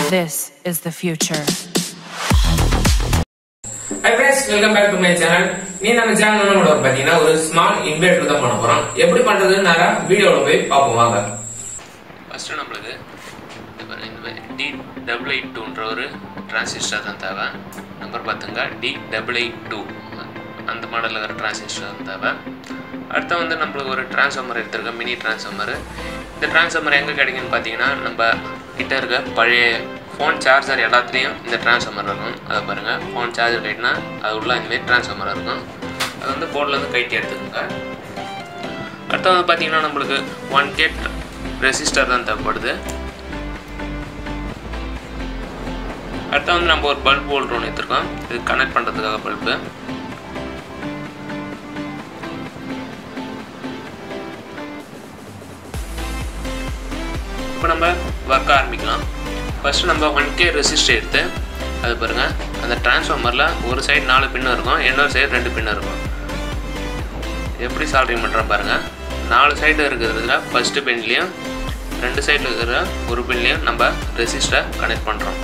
This is the future. Hi friends welcome back to my channel நீ நம்ம channel என்ன பண்ண பாத்தீங்கன்னா ஒரு ஸ்மால் இன்வெர்டர் தான் பண்ண போறோம் எப்படி பண்றதுன்னு நேரா வீடியோல போய் பார்ப்போம் வாங்க ஃபஸ்ட்டு நம்மளுக்கு இது பாருங்க, இந்த மாதிரி டி டபுள் எயிட் டூன்ற ஒரு டிரான்சிஸ்டர் தான் தேவை நம்பர் பார்த்துங்க டி டபுள் எயிட் டூ அந்த மாடலில் இருக்கிற டிரான்சிஸ்டர் தான் தேவை அடுத்து வந்து நம்மளுக்கு ஒரு டிரான்ஸ்ஃபார்மர் எடுத்திருக்கோம் மினி டிரான்ஸ்ஃபார்மர் இந்த டிரான்ஸ்ஃபார்மர் எங்கே கிடைக்குன்னு பார்த்தீங்கன்னா நம்ம கிட்ட இருக்க பழைய ஃபோன் சார்ஜர் எல்லாத்துலேயும் இந்த டிரான்ஸ்ஃபார்மர் இருக்கும் அதை பாருங்கள் ஃபோன் சார்ஜர் லைட்னா அது உள்ள இந்தமாரி டிரான்ஸ்ஃபார்மர் இருக்கும் அது வந்து போர்ட்லேருந்து கைட்டி எடுத்துக்கோங்க அடுத்து வந்து பார்த்தீங்கன்னா நம்மளுக்கு ஒன் கேட் ரெசிஸ்டர் தான் தேவைப்படுது அடுத்து வந்து நம்ம ஒரு பல்ப் ஹோல்டர் ஒன்று எடுத்துருக்கோம் இது கனெக்ட் பண்ணுறதுக்காக பல்பு இப்போ நம்ம ஒர்க் ஆரம்பிக்கலாம் ஃபஸ்ட்டு நம்ம ஒன் கே ரெசிஸ்டர் எடுத்து அது பாருங்கள் அந்த டிரான்ஸ்ஃபார்மரில் ஒரு சைடு நாலு பின்னு இருக்கும் இன்னொரு சைடு ரெண்டு பின்னு இருக்கும் எப்படி சால்ட்ரிங் பண்ணுறோம் பாருங்கள் நாலு சைடு இருக்கிறதுல ஃபஸ்ட்டு பின்லேயும் ரெண்டு சைடில் இருக்கிற ஒரு பின்லேயும் நம்ம ரெசிஸ்டரை கனெக்ட் பண்ணுறோம்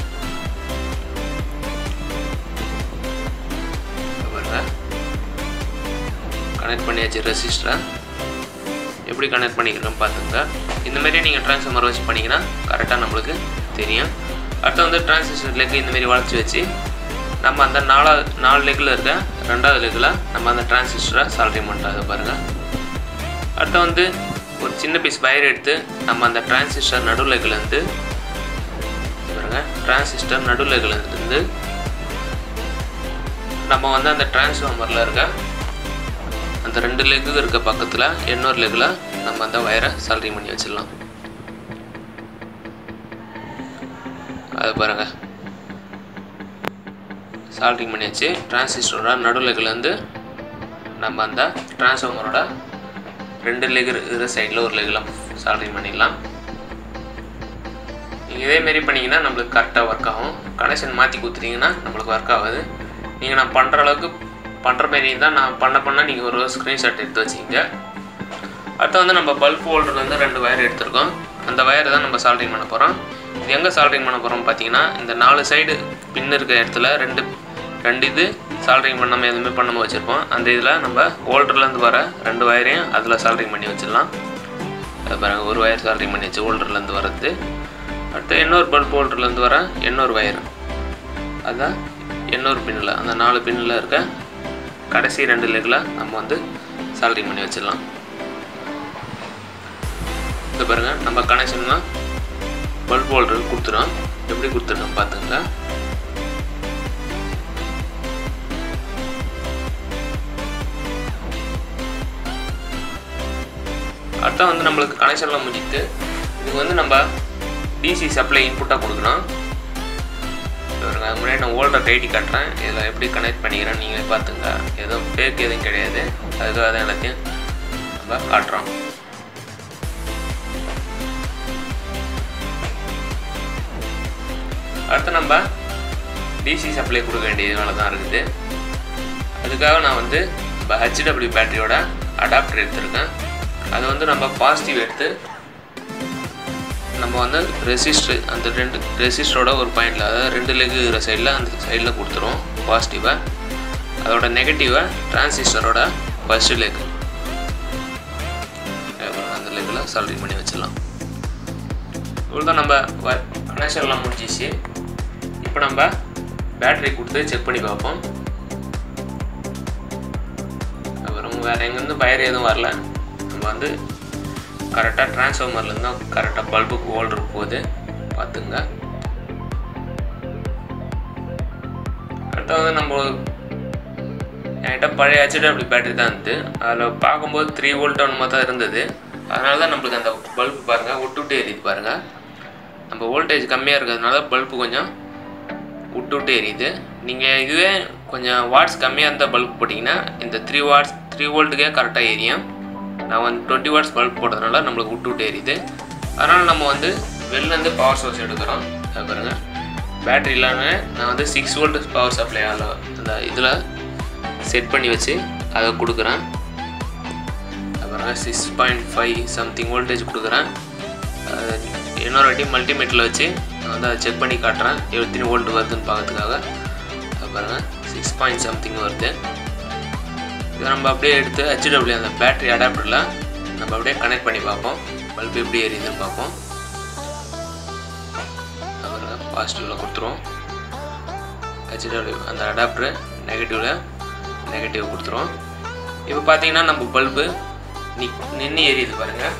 பாருங்க கனெக்ட் பண்ணியாச்சு ரெசிஸ்டரை எப்படி கனெக்ட் பண்ணிக்கிறோம் பார்த்துங்க இந்த மாதிரி நீங்கள் ட்ரான்ஸ்ஃபார்மர் வச்சு பண்ணிங்கன்னா கரெக்டாக நம்மளுக்கு தெரியும் அடுத்து வந்து டிரான்சிஸ்டர் லெக் இந்த மாதிரி வளைச்சி வச்சு நம்ம அந்த நாலாவது நாலு லெக்கில் இருக்க ரெண்டாவது லெக்கில் நம்ம அந்த டிரான்சிஸ்டரை சால்ட்ரிங் பண்ணுறது பாருங்கள் அடுத்து வந்து ஒரு சின்ன பீஸ் வயர் எடுத்து நம்ம அந்த டிரான்சிஸ்டர் நடு லெக்லேருந்து பாருங்க டிரான்சிஸ்டர் நடு லெக்லேருந்து நம்ம வந்து அந்த டிரான்ஸ்ஃபார்மரில் இருக்க அந்த ரெண்டு லெக்கு இருக்க பக்கத்தில் இன்னொரு லெக்கில் நம்ம அந்த வயரை சால்ட்ரிங் பண்ணி வச்சிடலாம் அது பாருங்க சால்ட்ரிங் பண்ணியாச்சு டிரான்சிஸ்டரோட நடு லெக்லேருந்து நம்ம அந்த டிரான்ஸ்ஃபார்மரோட ரெண்டு லெக் இருக்கிற சைடில் ஒரு லெக்கில் சால்ட்ரிங் பண்ணிடலாம் நீங்கள் இதேமாரி பண்ணிங்கன்னா நம்மளுக்கு கரெக்டாக ஒர்க் ஆகும் கனெக்ஷன் மாற்றி கொடுத்துட்டிங்கன்னா நம்மளுக்கு ஒர்க் ஆகாது நீங்கள் நான் பண்ணுற அளவுக்கு பண்ணுற மாரி தான் நான் பண்ண பண்ண நீங்கள் ஒரு ஸ்க்ரீன்ஷாட் எடுத்து வச்சிங்க அடுத்து வந்து நம்ம பல்ப் ஹோல்டர் வந்து ரெண்டு வயர் எடுத்திருக்கோம் அந்த வயரை தான் நம்ம சால்ட்ரிங் பண்ண போகிறோம் இது எங்கே சால்ட்ரிங் பண்ண போகிறோம் பார்த்தீங்கன்னா இந்த நாலு சைடு பின் இருக்க இடத்துல ரெண்டு ரெண்டு இது சால்ட்ரிங் பண்ணாமல் எதுவுமே பண்ணாமல் வச்சுருப்போம் அந்த இதில் நம்ம ஹோல்டர்லேருந்து வர ரெண்டு வயரையும் அதில் சால்ட்ரிங் பண்ணி வச்சிடலாம் அது பாருங்க ஒரு வயர் சால்ட்ரிங் பண்ணி வச்சு ஹோல்டர்லேருந்து வரது அடுத்து இன்னொரு பல்ப் ஹோல்டர்லேருந்து வர இன்னொரு வயர் அதுதான் இன்னொரு பின்னில் அந்த நாலு பின்னில் இருக்க கடைசி ரெண்டு லெக்கில் நம்ம வந்து சால்ட்ரிங் பண்ணி வச்சிடலாம் இது பாருங்கள் நம்ம கனெக்ஷன்லாம் பல்ப் ஹோல்டர் கொடுத்துறோம் எப்படி கொடுத்துருக்கோம் பார்த்துங்க அடுத்தா வந்து நம்மளுக்கு கனெக்ஷன்லாம் முடிஞ்சிட்டு இதுக்கு வந்து நம்ம டிசி சப்ளை இன்புட்டாக கொடுக்கணும் பாருங்க அதுக்கு முன்னாடி நான் ஓல்டர் டைட்டி காட்டுறேன் இதில் எப்படி கனெக்ட் பண்ணிக்கிறேன் நீங்களே பார்த்துங்க எதுவும் ஃபேக் எதுவும் கிடையாது அதுக்காக தான் எல்லாத்தையும் நம்ம காட்டுறோம் அடுத்து நம்ம டிசி சப்ளை கொடுக்க வேண்டியது வேலை தான் இருக்குது அதுக்காக நான் வந்து இப்போ ஹெச்டபிள்யூ பேட்டரியோட அடாப்டர் எடுத்திருக்கேன் அது வந்து நம்ம பாசிட்டிவ் எடுத்து நம்ம வந்து ரெசிஸ்டர் அந்த ரெண்டு ரெசிஸ்டரோட ஒரு பாயிண்டில் அதாவது ரெண்டு லெக் இருக்கிற சைடில் அந்த சைடில் கொடுத்துருவோம் பாசிட்டிவை அதோட நெகட்டிவை டிரான்சிஸ்டரோட ஃபஸ்ட்டு லெக் அந்த லெக்கில் சால்ட்ரிங் பண்ணி வச்சிடலாம் இவ்வளோ தான் நம்ம கனெக்ஷன்லாம் முடிஞ்சிச்சு இப்போ நம்ம பேட்டரி கொடுத்து செக் பண்ணி பார்ப்போம் அப்புறம் வேறு எங்கேருந்து பயர் எதுவும் வரல நம்ம வந்து கரெக்டாக டிரான்ஸ்ஃபார்மர்லேருந்து தான் கரெக்டாக பல்புக்கு ஹோல்டர் போகுது பார்த்துங்க அடுத்து வந்து நம்ம என்கிட்ட பழைய ஹெச்டபிள்யூ பேட்டரி தான் இருந்தது அதில் பார்க்கும்போது த்ரீ வோல்ட் ஒன்று தான் இருந்தது அதனால தான் நம்மளுக்கு அந்த பல்பு பாருங்கள் விட்டு விட்டு எரியுது பாருங்கள் நம்ம வோல்டேஜ் கம்மியாக இருக்கிறதுனால பல்பு கொஞ்சம் விட்டு விட்டு எரியுது நீங்கள் இதுவே கொஞ்சம் வாட்ஸ் கம்மியாக இருந்தால் பல்ப் போட்டிங்கன்னா இந்த த்ரீ வாட்ஸ் த்ரீ வோல்ட்டுக்கே கரெக்டாக எரியும் நான் வந்து டுவெண்ட்டி வாட்ஸ் பல்ப் போட்டதுனால நம்மளுக்கு விட்டு விட்டு எரியுது அதனால் நம்ம வந்து வெளிலேருந்து பவர் சோர்ஸ் எடுக்கிறோம் அது பாருங்க பேட்டரி இல்லாமல் நான் வந்து சிக்ஸ் வோல்ட் பவர் சப்ளை அந்த இதில் செட் பண்ணி வச்சு அதை கொடுக்குறேன் அப்புறம் six point five something voltage கொடுக்குறேன் இன்னொரு வாட்டி மல்டிமீட்டரில் வச்சு நான் வந்து அதை செக் பண்ணி காட்டுறேன் எத்தனை வோல்ட் வருதுன்னு பார்க்கறதுக்காக அது பாருங்கள் சிக்ஸ் பாயிண்ட் சம்திங் வருது இதை நம்ம அப்படியே எடுத்து ஹெச்டபிள்யூ அந்த பேட்டரி அடாப்டரில் நம்ம அப்படியே கனெக்ட் பண்ணி பார்ப்போம் பல்ப் எப்படி எரியுதுன்னு பார்ப்போம் அப்புறம் பாசிட்டிவில் கொடுத்துருவோம் ஹெச்டபிள்யூ அந்த அடாப்டரு நெகட்டிவில் நெகட்டிவ் கொடுத்துருவோம் இப்போ பார்த்தீங்கன்னா நம்ம பல்பு நி நின்று எரியுது பாருங்கள்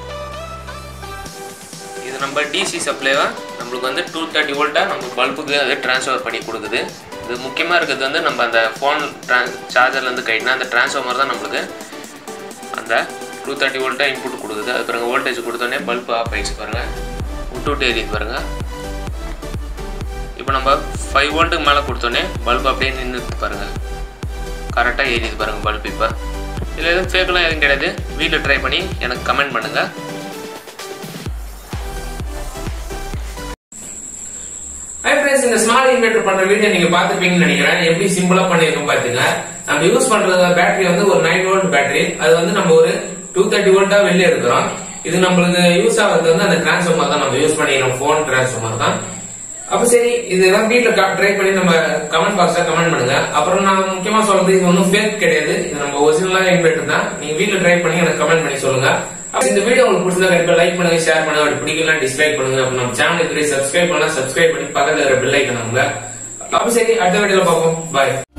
இது நம்ம டிசி சப்ளைவை நம்மளுக்கு வந்து டூ தேர்ட்டி வோல்ட்டாக நம்ம பல்புக்கு அது ட்ரான்ஸ்ஃபர் பண்ணி கொடுக்குது இது முக்கியமாக இருக்கிறது வந்து நம்ம அந்த ஃபோன் ட்ரான் சார்ஜர்லேருந்து கைட்டினா அந்த ட்ரான்ஸ்ஃபார்மர் தான் நம்மளுக்கு அந்த டூ தேர்ட்டி வோல்ட்டாக இன்புட் கொடுக்குது அது பிறகு வோல்டேஜ் கொடுத்தோடனே பல்ப் ஆஃப் ஆயிடுச்சு பாருங்கள் விட்டு விட்டு எரியுது பாருங்கள் இப்போ நம்ம ஃபைவ் வோல்ட்டுக்கு மேலே கொடுத்தோன்னே பல்ப் அப்படியே நின்றுட்டு பாருங்கள் கரெக்டாக எரியுது பாருங்கள் பல்ப் இப்போ இதில் எதுவும் ஃபேக்கெலாம் எதுவும் கிடையாது வீட்டில் ட்ரை பண்ணி எனக்கு கமெண்ட் பண்ணுங்கள் ஹை ஃப்ரெண்ட்ஸ் இந்த ஸ்மால் இன்வெர்டர் பண்ற வீடியோ நீங்க பாத்துப்பீங்கன்னு நினைக்கிறேன் எப்படி சிம்பிளா பண்ணிருக்கோம் பாத்துங்க நம்ம யூஸ் பண்ற பேட்டரி வந்து ஒரு நைன் வோல்ட் பேட்டரி அது வந்து நம்ம ஒரு டூ தேர்ட்டி வோல்ட்டா வெளியே எடுக்கிறோம் இது நம்மளுக்கு யூஸ் ஆகிறது வந்து அந்த டிரான்ஸ்ஃபார்மர் தான் நம்ம யூஸ் பண்ணிக்கிறோம் போன் டிரான்ஸ்ஃபார்மர் தான் அப்ப சரி இதெல்லாம் வீட்ல ட்ரை பண்ணி நம்ம கமெண்ட் பாக்ஸ்ல கமெண்ட் பண்ணுங்க அப்புறம் நான் முக்கியமா சொல்றது இது ஒன்றும் ஃபேக் கிடையாது இது நம்ம ஒரிஜினலா இன்வெர்டர் தான் நீங்க வீட்ல ட்ரை பண்ணி எனக்கு கமெண்ட் பண்ணி சொல்லுங்க அப்ப இந்த வீடியோ உங்களுக்கு பிடிச்சிருந்தா கண்டிப்பா லைக் பண்ணுங்க ஷேர் பண்ணுங்க அப்படி பிடிக்கலாம் டிஸ்லைக் பண்ணுங்க அப்ப நம்ம சேனலுக்கு சப்ஸ்கிரைப் பண்ணா சப்ஸ்கிரைப் பண்ணி பக்கத்துல இருக்கிற பெல் ஐக்கன் அவங்க அப்ப சரி அடுத்த வீடியோல பார்ப்போம் பாய்